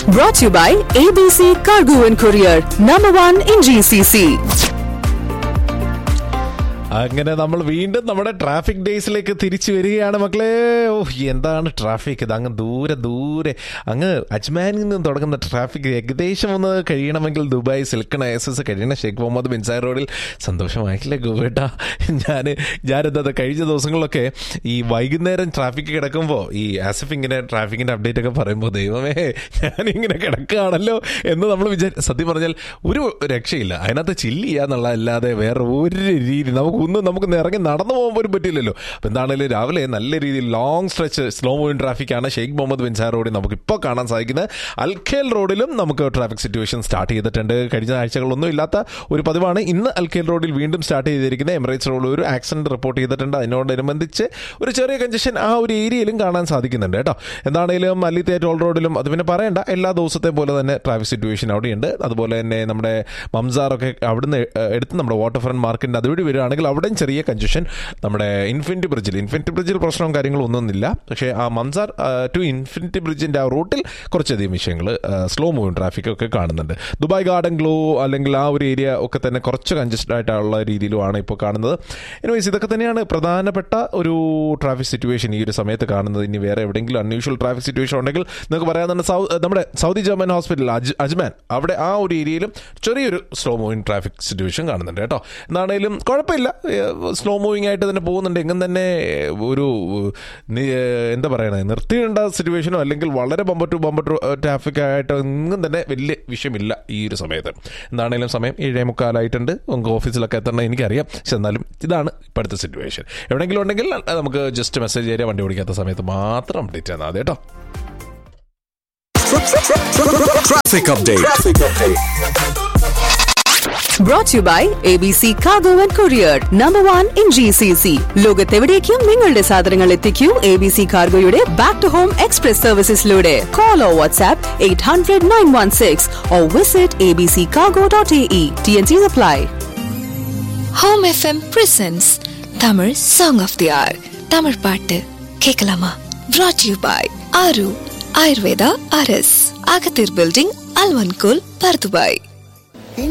Brought to you by ABC Cargo and Courier, number one in GCC. അങ്ങനെ നമ്മൾ വീണ്ടും നമ്മുടെ ട്രാഫിക് ഡേയ്സിലേക്ക് തിരിച്ചു വരികയാണ് മക്കളെ ഓ എന്താണ് ട്രാഫിക് ഇത് അങ്ങ് ദൂരെ ദൂരെ അങ്ങ് അജ്മാനിൽ നിന്ന് തുടങ്ങുന്ന ട്രാഫിക് ഏകദേശം ഒന്ന് കഴിയണമെങ്കിൽ ദുബായ് സിൽക്കൺ എസ് എസ് കഴിയണ ഷെയ്ഖ് മുഹമ്മദ് ബിൻസാർ റോഡിൽ സന്തോഷമായിട്ടില്ലേ ഗോവേട്ട ഞാൻ ഞാനെന്താ കഴിഞ്ഞ ദിവസങ്ങളിലൊക്കെ ഈ വൈകുന്നേരം ട്രാഫിക് കിടക്കുമ്പോൾ ഈ ആസിഫ് ഇങ്ങനെ ട്രാഫിക്കിന്റെ അപ്ഡേറ്റ് ഒക്കെ പറയുമ്പോൾ ദൈവമേ ഞാനിങ്ങനെ കിടക്കുകയാണല്ലോ എന്ന് നമ്മൾ വിചാരി സത്യം പറഞ്ഞാൽ ഒരു രക്ഷയില്ല അതിനകത്ത് ചില്ല് ചെയ്യാന്നുള്ള അല്ലാതെ വേറെ ഒരു രീതി നമുക്ക് ഒന്നും നമുക്ക് ഇറങ്ങി നടന്നു പോകാൻ പോലും പറ്റില്ലല്ലോ അപ്പോൾ എന്താണെങ്കിലും രാവിലെ നല്ല രീതിയിൽ ലോങ് സ്ട്രെച്ച് സ്ലോ മൂവിങ് ട്രാഫിക്കാണ് ഷെയ്ഖ് മുഹമ്മദ് ബിൻസാർ റോഡിൽ നമുക്ക് ഇപ്പോൾ കാണാൻ സാധിക്കുന്നത് അൽഖേൽ റോഡിലും നമുക്ക് ട്രാഫിക് സിറ്റുവേഷൻ സ്റ്റാർട്ട് ചെയ്തിട്ടുണ്ട് കഴിഞ്ഞ ആഴ്ചകളൊന്നും ഇല്ലാത്ത ഒരു പതിവാണ് ഇന്ന് അൽഖേൽ റോഡിൽ വീണ്ടും സ്റ്റാർട്ട് ചെയ്തിരിക്കുന്നത് എമിറേറ്റ്സ് റോഡിൽ ഒരു ആക്സിഡന്റ് റിപ്പോർട്ട് ചെയ്തിട്ടുണ്ട് അതിനോടനുബന്ധിച്ച് ഒരു ചെറിയ കഞ്ചഷൻ ആ ഒരു ഏരിയയിലും കാണാൻ സാധിക്കുന്നുണ്ട് കേട്ടോ എന്താണെങ്കിലും അല്ലിത്തേ ടോൾ റോഡിലും അത് പിന്നെ പറയണ്ട എല്ലാ ദിവസത്തെ പോലെ തന്നെ ട്രാഫിക് സിറ്റുവേഷൻ അവിടെയുണ്ട് അതുപോലെ തന്നെ നമ്മുടെ മംസാറൊക്കെ അവിടുന്ന് എടുത്ത് നമ്മുടെ വാട്ടർ ഫ്രണ്ട് മാർക്കറ്റിൻ്റെ അതുവഴി വരികയാണെങ്കിൽ അവിടെയും ചെറിയ കഞ്ചഷൻ നമ്മുടെ ഇൻഫിനിറ്റി ബ്രിഡ്ജിൽ ഇൻഫിനിറ്റി ബ്രിഡ്ജിൽ പ്രശ്നവും കാര്യങ്ങളും ഒന്നുമില്ല പക്ഷേ ആ മംസാർ ടു ഇൻഫിനിറ്റി ബ്രിഡ്ജിൻ്റെ ആ റൂട്ടിൽ കുറച്ചധികം വിഷയങ്ങൾ സ്ലോ മൂവിങ് ട്രാഫിക് ഒക്കെ കാണുന്നുണ്ട് ദുബായ് ഗാർഡൻ ഗ്ലോ അല്ലെങ്കിൽ ആ ഒരു ഏരിയ ഒക്കെ തന്നെ കുറച്ച് കഞ്ചസ്റ്റഡ് ആയിട്ടുള്ള രീതിയിലുമാണ് ഇപ്പോൾ കാണുന്നത് എനിവേസ് ഇതൊക്കെ തന്നെയാണ് പ്രധാനപ്പെട്ട ഒരു ട്രാഫിക് സിറ്റുവേഷൻ ഈ ഒരു സമയത്ത് കാണുന്നത് ഇനി വേറെ എവിടെയെങ്കിലും അൺയൂഷ്വൽ ട്രാഫിക് സിറ്റുവേഷൻ ഉണ്ടെങ്കിൽ നിങ്ങൾക്ക് പറയാൻ തന്നെ സൗ നമ്മുടെ സൗദി ജർമ്മൻ ഹോസ്പിറ്റൽ അജ് അജ്മാൻ അവിടെ ആ ഒരു ഏരിയയിലും ചെറിയൊരു സ്ലോ മൂവിങ് ട്രാഫിക് സിറ്റുവേഷൻ കാണുന്നുണ്ട് കേട്ടോ എന്നാണേലും കുഴപ്പമില്ല സ്ലോ മൂവിങ് ആയിട്ട് തന്നെ പോകുന്നുണ്ട് എങ്ങും തന്നെ ഒരു നി- എന്താ പറയണത് നിർത്തിയിടേണ്ട സിറ്റുവേഷനോ അല്ലെങ്കിൽ വളരെ bumper to bumper to traffic ആയിട്ട് എങ്ങും തന്നെ വലിയ വിഷയമില്ല ഈ ഒരു സമയത്ത് എന്താണേലും സമയം ഏഴേ മുക്കാലായിട്ടുണ്ട് നമുക്ക് ഓഫീസിലൊക്കെ എത്തണം എനിക്കറിയാം പക്ഷെ എന്നാലും ഇതാണ് ഇപ്പോഴത്തെ സിറ്റുവേഷൻ എവിടെയെങ്കിലും ഉണ്ടെങ്കിൽ നമുക്ക് ജസ്റ്റ് മെസ്സേജ് തരിക വണ്ടി ഓടിക്കാത്ത സമയത്ത് മാത്രം അപ്ഡേറ്റ് ചെയ്താൽ മതി കേട്ടോ Traffic update. Brought to you by ABC Cargo and Courier, number one in GCC. ലോകത്തെവിടേക്കും നിങ്ങളുടെ സാധനങ്ങൾ എത്തിക്കൂ എ ബി സി കാർഗോയുടെ ബാക്ക് ടു ഹോം എക്സ്പ്രസ് സർവീസസിലൂടെ call or WhatsApp eight hundred nine one six or visit A B C cargo dot A E T N C apply home FM presence Tamil song of the hour Tamil பாட்டு கேட்கலாமா brought you by ஆரு ஆயுர்வேதா அரஸ் அகத்தீர் building அல்வன்கோல் Bur Dubai